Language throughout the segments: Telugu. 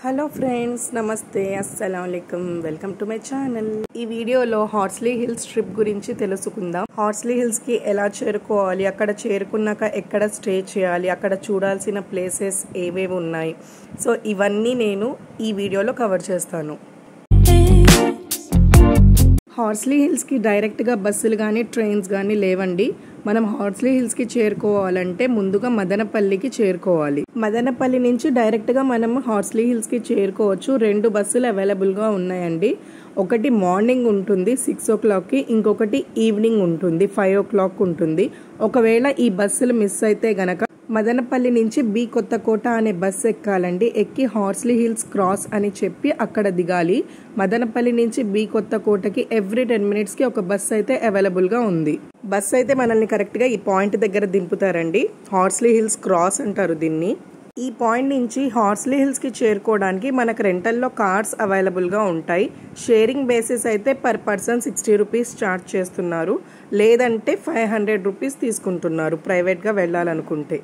హలో ఫ్రెండ్స్ నమస్తే అస్సలం వెల్కమ్ టు మై ఛానల్ ఈ వీడియోలో హార్స్లీ హిల్స్ ట్రిప్ గురించి తెలుసుకుందాం హార్స్లీ హిల్స్ కి ఎలా చేరుకోవాలి అక్కడ చేరుకున్నాక ఎక్కడ స్టే చేయాలి అక్కడ చూడాల్సిన ప్లేసెస్ ఏవేవి ఉన్నాయి సో ఇవన్నీ నేను ఈ వీడియోలో కవర్ చేస్తాను హార్స్లీ హిల్స్కి డైరెక్ట్గా బస్సులు కానీ ట్రైన్స్ కానీ లేవండి మనం హార్స్లీ హిల్స్కి చేరుకోవాలంటే ముందుగా మదనపల్లికి చేరుకోవాలి మదనపల్లి నుంచి డైరెక్ట్గా మనం హార్స్లీ హిల్స్కి చేరుకోవచ్చు రెండు బస్సులు అవైలబుల్గా ఉన్నాయండి ఒకటి మార్నింగ్ ఉంటుంది సిక్స్ ఓ క్లాక్కి ఇంకొకటి ఈవినింగ్ ఉంటుంది ఫైవ్ ఓ క్లాక్ ఉంటుంది ఒకవేళ ఈ బస్సులు మిస్ అయితే గనక మదనపల్లి నుంచి బి కొత్తకోట అనే బస్సు ఎక్కాలండి ఎక్కి హార్స్లీ హిల్స్ క్రాస్ అని చెప్పి అక్కడ దిగాలి మదనపల్లి నుంచి బి కొత్తకోటకి ఎవ్రీ టెన్ మినిట్స్కి ఒక బస్సు అయితే అవైలబుల్గా ఉంది బస్సు అయితే మనల్ని కరెక్ట్గా ఈ పాయింట్ దగ్గర దింపుతారండి హార్స్లీ హిల్స్ క్రాస్ అంటారు దీన్ని ఈ పాయింట్ నుంచి హార్స్లీ హిల్స్కి చేరుకోవడానికి మనకు రెంటల్లో కార్స్ అవైలబుల్గా ఉంటాయి షేరింగ్ బేసిస్ అయితే per person sixty rupees charge చేస్తున్నారు లేదంటే ఫైవ్ హండ్రెడ్ రూపీస్ తీసుకుంటున్నారు ప్రైవేట్గా వెళ్ళాలనుకుంటే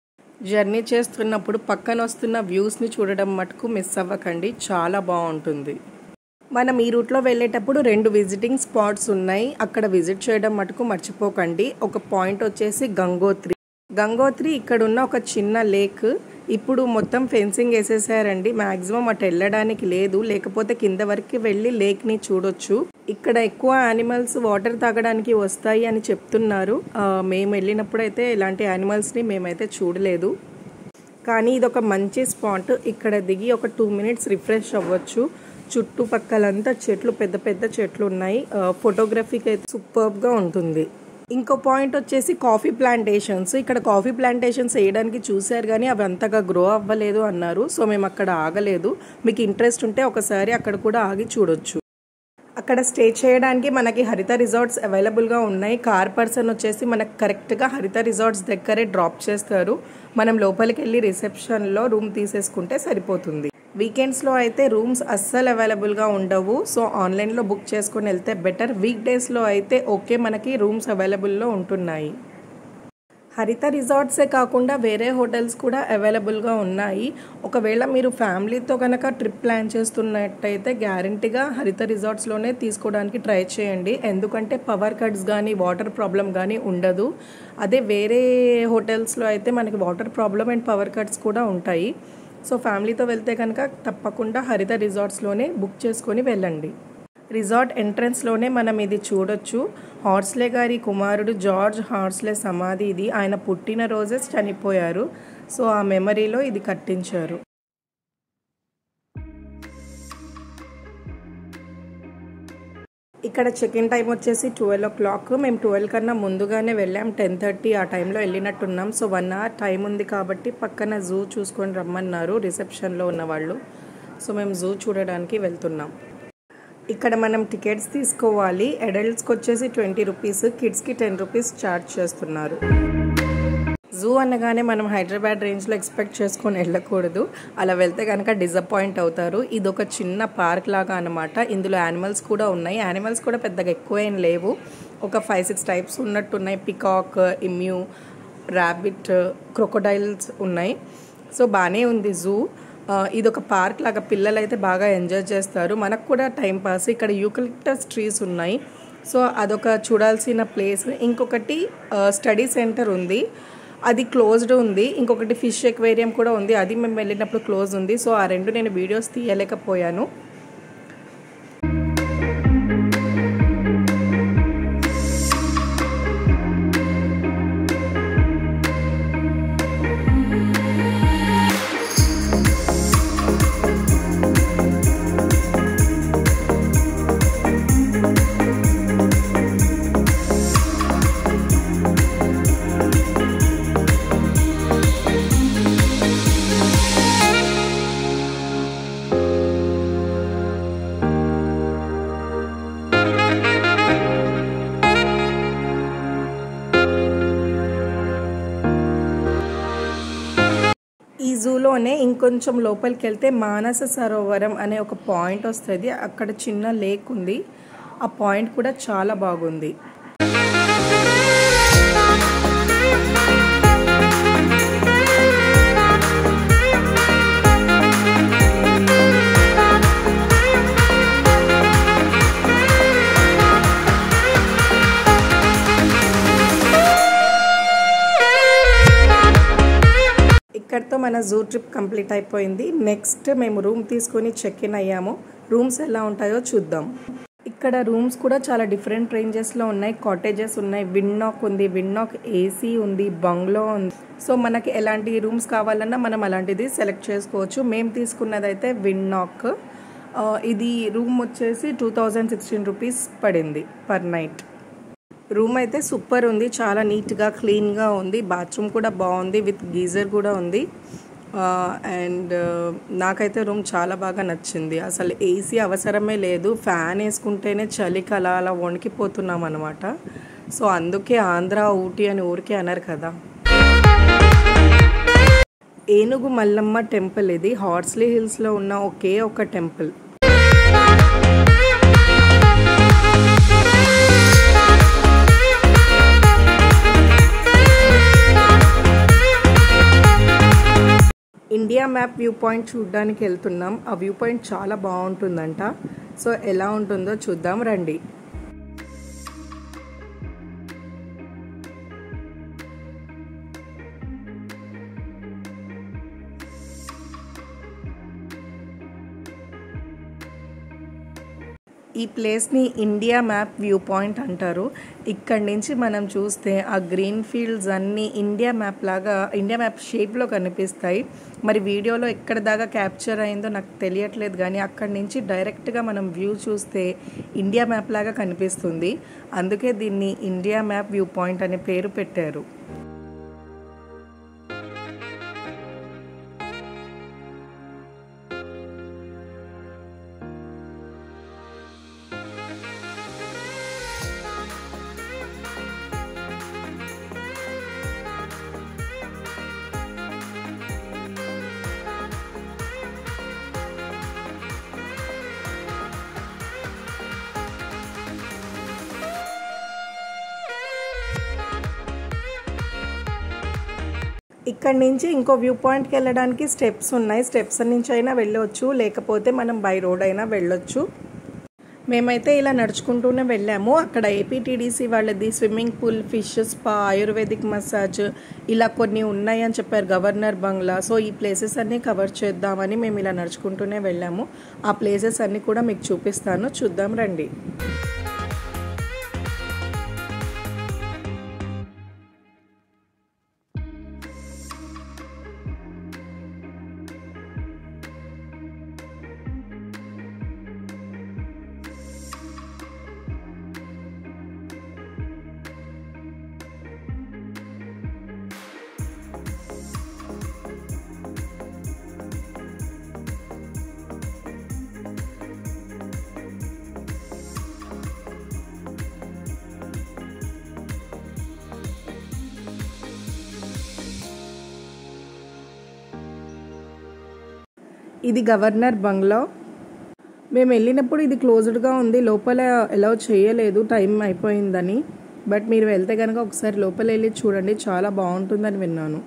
జర్నీ చేస్తున్నప్పుడు పక్కన వస్తున్న వ్యూస్ని చూడడం మటుకు మిస్ అవ్వకండి చాలా బాగుంటుంది మనం ఈ రూట్లో వెళ్ళేటప్పుడు రెండు విజిటింగ్ స్పాట్స్ ఉన్నాయి అక్కడ విజిట్ చేయడం మటుకు మర్చిపోకండి ఒక పాయింట్ వచ్చేసి గంగోత్రి గంగోత్రి ఇక్కడ ఉన్న ఒక చిన్న లేక్ ఇప్పుడు మొత్తం ఫెన్సింగ్ వేసేసారండి మ్యాక్సిమం అటు వెళ్ళడానికి లేదు లేకపోతే కింద వరకు వెళ్ళి లేక్ని చూడొచ్చు ఇక్కడ ఎక్కువ యానిమల్స్ వాటర్ తాగడానికి వస్తాయి అని చెప్తున్నారు మేము వెళ్ళినప్పుడు అయితే ఇలాంటి యానిమల్స్ని మేమైతే చూడలేదు కానీ ఇది ఒక మంచి స్పాట్ ఇక్కడ దిగి ఒక టూ మినిట్స్ రిఫ్రెష్ అవ్వచ్చు చుట్టుపక్కలంతా చెట్లు పెద్ద పెద్ద చెట్లు ఉన్నాయి ఫోటోగ్రఫీకి అయితే సూపర్గా ఉంటుంది ఇంకో పాయింట్ వచ్చేసి కాఫీ ప్లాంటేషన్స్ ఇక్కడ కాఫీ ప్లాంటేషన్స్ వేయడానికి చూశారు కానీ అవి అంతగా గ్రో అవ్వలేదు అన్నారు సో మేము అక్కడ ఆగలేదు మీకు ఇంట్రెస్ట్ ఉంటే ఒకసారి అక్కడ కూడా ఆగి చూడొచ్చు అక్కడ స్టే చేయడానికి మనకి హరిత రిసార్ట్స్ అవైలబుల్గా ఉన్నాయి కార్ పర్సన్ వచ్చేసి మనకు కరెక్ట్గా హరిత రిసార్ట్స్ దగ్గరే డ్రాప్ చేస్తారు మనం లోపలికి వెళ్ళి రిసెప్షన్లో రూమ్ తీసేసుకుంటే సరిపోతుంది వీకెండ్స్లో అయితే రూమ్స్ అస్సలు అవైలబుల్గా ఉండవు సో ఆన్లైన్లో బుక్ చేసుకొని వెళ్తే బెటర్ వీక్ డేస్లో అయితే ఓకే మనకి రూమ్స్ అవైలబుల్లో ఉంటున్నాయి హరిత రిసార్ట్సే కాకుండా వేరే హోటల్స్ కూడా అవైలబుల్గా ఉన్నాయి ఒకవేళ మీరు ఫ్యామిలీతో కనుక ట్రిప్ ప్లాన్ చేస్తున్నట్టయితే గ్యారంటీగా హరిత రిసార్ట్స్లోనే తీసుకోవడానికి ట్రై చేయండి ఎందుకంటే పవర్ కట్స్ కానీ వాటర్ ప్రాబ్లం కానీ ఉండదు అదే వేరే హోటల్స్లో అయితే మనకి water problem and power cuts కూడా ఉంటాయి సో ఫ్యామిలీతో వెళ్తే కనుక తప్పకుండా హరిత రిసార్ట్స్లోనే బుక్ చేసుకొని వెళ్ళండి రిసార్ట్ ఎంట్రన్స్లోనే మనం ఇది చూడొచ్చు హార్స్లే గారి కుమారుడు జార్జ్ హార్స్లే సమాధి ఇది ఆయన పుట్టినరోజే చనిపోయారు సో ఆ మెమరీలో ఇది కట్టించారు ఇక్కడ చెక్ ఇన్ టైం వచ్చేసి ట్వెల్వ్ ఓ క్లాక్ మేము ట్వెల్వ్ కన్నా ముందుగానే వెళ్ళాం టెన్ థర్టీ ఆ టైంలో వెళ్ళినట్టున్నాం సో వన్ అవర్ టైం ఉంది కాబట్టి పక్కన జూ చూసుకొని రమ్మన్నారు రిసెప్షన్లో ఉన్న వాళ్ళు సో మేము జూ చూడడానికి వెళ్తున్నాం ఇక్కడ మనం టికెట్స్ తీసుకోవాలి అడల్ట్స్కి వచ్చేసి ట్వంటీ రూపీస్ కిడ్స్కి టెన్ రూపీస్ ఛార్జ్ చేస్తున్నారు జూ అనగానే మనం హైదరాబాద్ రేంజ్లో ఎక్స్పెక్ట్ చేసుకొని వెళ్ళకూడదు అలా వెళ్తే కనుక డిసప్పాయింట్ అవుతారు ఇది ఒక చిన్న పార్క్ లాగా అనమాట ఇందులో యానిమల్స్ కూడా ఉన్నాయి యానిమల్స్ కూడా పెద్దగా ఎక్కువ ఏం లేవు ఒక ఫైవ్ సిక్స్ టైప్స్ ఉన్నట్టున్నాయి పికాక్ ఇమ్యూ ర్యాబిట్ క్రొకడైల్స్ ఉన్నాయి సో బాగానే ఉంది జూ ఇది ఒక పార్క్ లాగా పిల్లలు అయితే బాగా ఎంజాయ్ చేస్తారు మనకు కూడా టైం పాస్ ఇక్కడ యూకలిప్టస్ ట్రీస్ ఉన్నాయి సో అదొక చూడాల్సిన ప్లేస్ ఇంకొకటి స్టడీ సెంటర్ ఉంది అది క్లోజ్డ్ ఉంది ఇంకొకటి ఫిష్ ఎక్వేరియం కూడా ఉంది అది మేము వెళ్ళినప్పుడు క్లోజ్ ఉంది సో ఆ రెండు నేను వీడియోస్ తీయలేకపోయాను ఈ జూలోనే ఇంకొంచెం లోపలికి వెళ్తే మానస సరోవరం అనే ఒక పాయింట్ వస్తుంది అక్కడ చిన్న లేక్ ఉంది ఆ పాయింట్ కూడా చాలా బాగుంది Thank you. మన జూ ట్రిప్ కంప్లీట్ అయిపోయింది నెక్స్ట్ మేము రూమ్ తీసుకొని చెక్ ఇన్ అయ్యాము రూమ్స్ ఎలా ఉంటాయో చూద్దాం ఇక్కడ రూమ్స్ కూడా చాలా డిఫరెంట్ రేంజెస్లో ఉన్నాయి కాటేజెస్ ఉన్నాయి విన్నాక్ ఉంది విన్నాక్ ఏసీ ఉంది బంగ్లో ఉంది సో మనకి ఎలాంటి రూమ్స్ కావాలన్నా మనం అలాంటిది సెలెక్ట్ చేసుకోవచ్చు మేము తీసుకున్నదైతే విన్నాక్ ఇది రూమ్ వచ్చేసి టూ థౌజండ్ సిక్స్టీన్ రూపీస్ పడింది పర్ నైట్ రూమ్ అయితే సూపర్ ఉంది చాలా నీట్గా క్లీన్గా ఉంది బాత్రూమ్ కూడా బాగుంది విత్ గీజర్ కూడా ఉంది అండ్ నాకైతే రూమ్ చాలా బాగా నచ్చింది అసలు ఏసీ అవసరమే లేదు ఫ్యాన్ వేసుకుంటేనే చలికి అలా అలా వణికిపోతున్నాం అనమాట సో అందుకే ఆంధ్ర ఊటీ అని ఊరికే అన్నారు కదా ఏనుగు మల్లమ్మ టెంపుల్ ఇది హార్స్లీ హిల్స్లో ఉన్న ఒకే ఒక temple India map view point చూడడానికి వెళ్తున్నాం ఆ వ్యూ పాయింట్ చాలా బాగుంటుందంట సో ఎలా ఉంటుందో చూద్దాం రండి ఈ ప్లేస్ని ఇండియా మ్యాప్ వ్యూ పాయింట్ అంటారు ఇక్కడి నుంచి మనం చూస్తే ఆ గ్రీన్ ఫీల్డ్స్ అన్నీ ఇండియా మ్యాప్ లాగా ఇండియా మ్యాప్ షేప్లో కనిపిస్తాయి మరి వీడియోలో ఎక్కడ దాకా క్యాప్చర్ అయిందో నాకు తెలియట్లేదు కానీ అక్కడి నుంచి డైరెక్ట్గా మనం వ్యూ చూస్తే ఇండియా మ్యాప్ లాగా కనిపిస్తుంది అందుకే దీన్ని ఇండియా మ్యాప్ వ్యూ పాయింట్ అనే పేరు పెట్టారు ఇక్కడ నుంచి ఇంకో వ్యూ పాయింట్కి వెళ్ళడానికి స్టెప్స్ ఉన్నాయి స్టెప్స్ నుంచి అయినా వెళ్ళొచ్చు లేకపోతే మనం బై రోడ్ అయినా వెళ్ళొచ్చు మేమైతే ఇలా నడుచుకుంటూనే వెళ్ళాము అక్కడ ఏపీటీడీసీ వాళ్ళది swimming pool fish spa ayurvedic massage ఇలా కొన్ని ఉన్నాయి అని చెప్పారు గవర్నర్ బంగ్లా సో ఈ ప్లేసెస్ అన్నీ కవర్ చేద్దామని మేము ఇలా నడుచుకుంటూనే వెళ్ళాము ఆ ప్లేసెస్ అన్నీ కూడా మీకు చూపిస్తాను చూద్దాం రండి ఇది గవర్నర్ బంగ్లా మేము వెళ్ళినప్పుడు ఇది క్లోజ్డ్గా ఉంది లోపల అలౌ చేయలేదు టైం అయిపోయిందని బట్ మీరు వెళ్తే కనుక ఒకసారి లోపల వెళ్ళి చూడండి చాలా బాగుంటుందని విన్నాను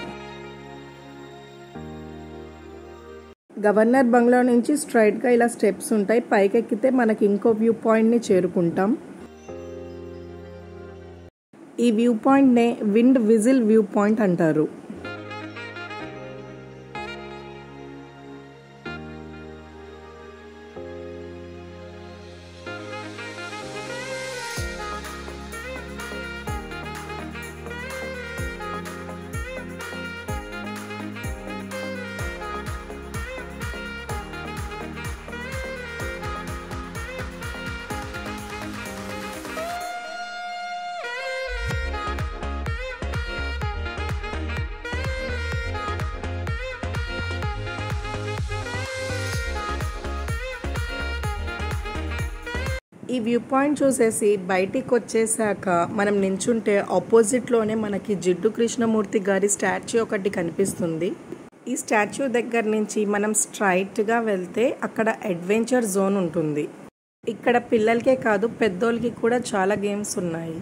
గవర్నర్ బంగ్లా నుంచి స్ట్రైట్గా ఇలా స్టెప్స్ ఉంటాయి పైకి ఎక్కితే మనకి ఇంకో వ్యూ పాయింట్ని చేరుకుంటాం ఈ వ్యూ పాయింట్నే విండ్ విజిల్ వ్యూ పాయింట్ అంటారు ఈ వ్యూ పాయింట్ చూసేసి బయటికి వచ్చేసాక మనం నించుంటే ఆపోజిట్లోనే మనకి జిడ్డు కృష్ణమూర్తి గారి స్టాచ్యూ ఒకటి కనిపిస్తుంది ఈ స్టాచ్యూ దగ్గర నుంచి మనం స్ట్రైట్గా వెళ్తే అక్కడ అడ్వెంచర్ జోన్ ఉంటుంది ఇక్కడ పిల్లలకే కాదు పెద్దోళ్ళకి కూడా చాలా గేమ్స్ ఉన్నాయి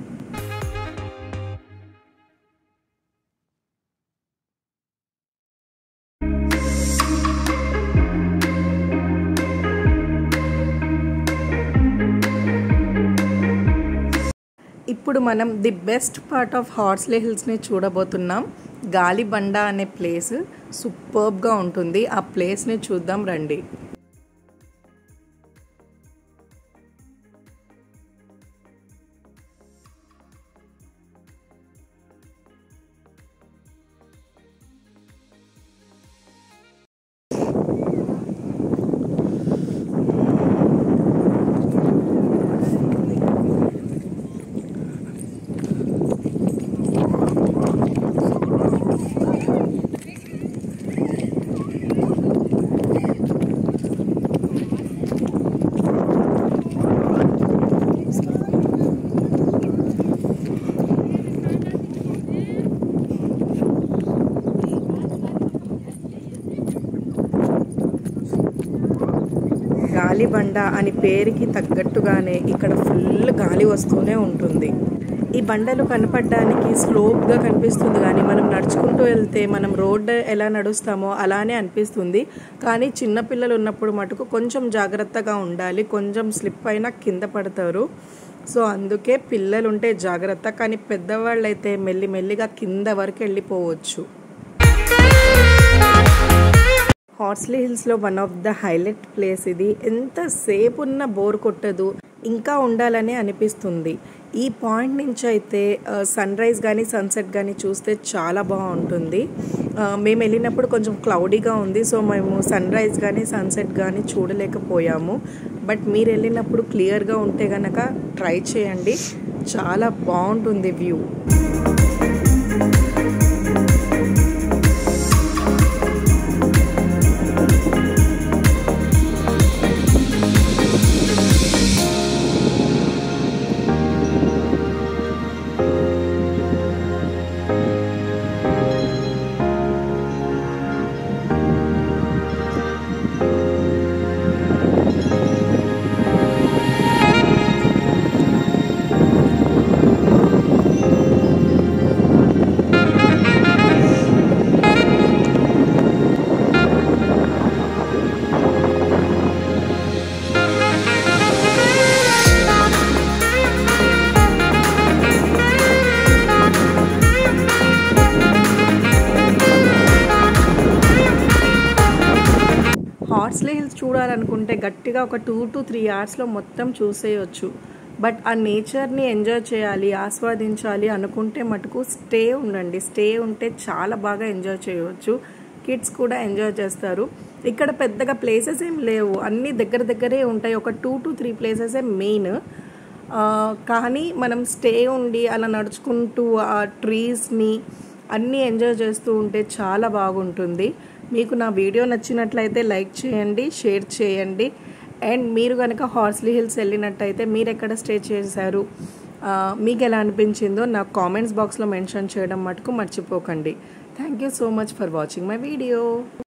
ఇప్పుడు మనం the best part of Horsley హిల్స్ని చూడబోతున్నాం గాలిబండ అనే ప్లేస్ సూపర్బ్గా ఉంటుంది ఆ ప్లేస్ని చూద్దాం రండి గాలిబండ అని పేరుకి తగ్గట్టుగానే ఇక్కడ ఫుల్ గాలి వస్తూనే ఉంటుంది ఈ బండలు కనపడడానికి స్లోప్గా కనిపిస్తుంది కానీ మనం నడుచుకుంటూ వెళ్తే మనం రోడ్డు ఎలా నడుస్తామో అలానే అనిపిస్తుంది కానీ చిన్నపిల్లలు ఉన్నప్పుడు మటుకు కొంచెం జాగ్రత్తగా ఉండాలి కొంచెం స్లిప్ అయినా కింద పడతారు సో అందుకే పిల్లలు ఉంటే జాగ్రత్త కానీ పెద్దవాళ్ళు అయితే మెల్లి మెల్లిగా కింద వరకు వెళ్ళిపోవచ్చు హార్స్లీ హిల్స్లో one of the highlight place ఇది ఎంతసేపు ఉన్న బోర్ కొట్టదు ఇంకా ఉండాలని అనిపిస్తుంది ఈ పాయింట్ నుంచి అయితే సన్ రైజ్ కానీ సన్సెట్ కానీ చూస్తే చాలా బాగుంటుంది మేము వెళ్ళినప్పుడు కొంచెం క్లౌడీగా ఉంది సో మేము సన్ రైజ్ కానీ సన్సెట్ కానీ చూడలేకపోయాము బట్ మీరు వెళ్ళినప్పుడు క్లియర్గా ఉంటే కనుక ట్రై చేయండి చాలా బాగుంటుంది వ్యూ హార్స్లీ హిల్స్ చూడాలనుకుంటే గట్టిగా ఒక టూ టు త్రీ అవర్స్లో మొత్తం చూసేయచ్చు బట్ ఆ నేచర్ని ఎంజాయ్ చేయాలి ఆస్వాదించాలి అనుకుంటే మటుకు స్టే ఉండండి స్టే ఉంటే చాలా బాగా ఎంజాయ్ చేయవచ్చు కిడ్స్ కూడా ఎంజాయ్ చేస్తారు ఇక్కడ పెద్దగా ప్లేసెస్ ఏం లేవు అన్నీ దగ్గర దగ్గరే ఉంటాయి ఒక టూ టు త్రీ ప్లేసెసే మెయిన్ కానీ మనం స్టే ఉండి అలా నడుచుకుంటూ ఆ ట్రీస్ని అన్నీ ఎంజాయ్ చేస్తూ ఉంటే చాలా బాగుంటుంది మీకు నా వీడియో నచ్చినట్లయితే లైక్ చేయండి షేర్ చేయండి అండ్ మీరు కనుక హార్స్లీ హిల్స్ వెళ్ళినట్టయితే మీరు ఎక్కడ స్టే చేశారు మీకు ఎలా అనిపించిందో నాకు కామెంట్స్ బాక్స్లో మెన్షన్ చేయడం మటుకు మర్చిపోకండి thank you so much for watching my video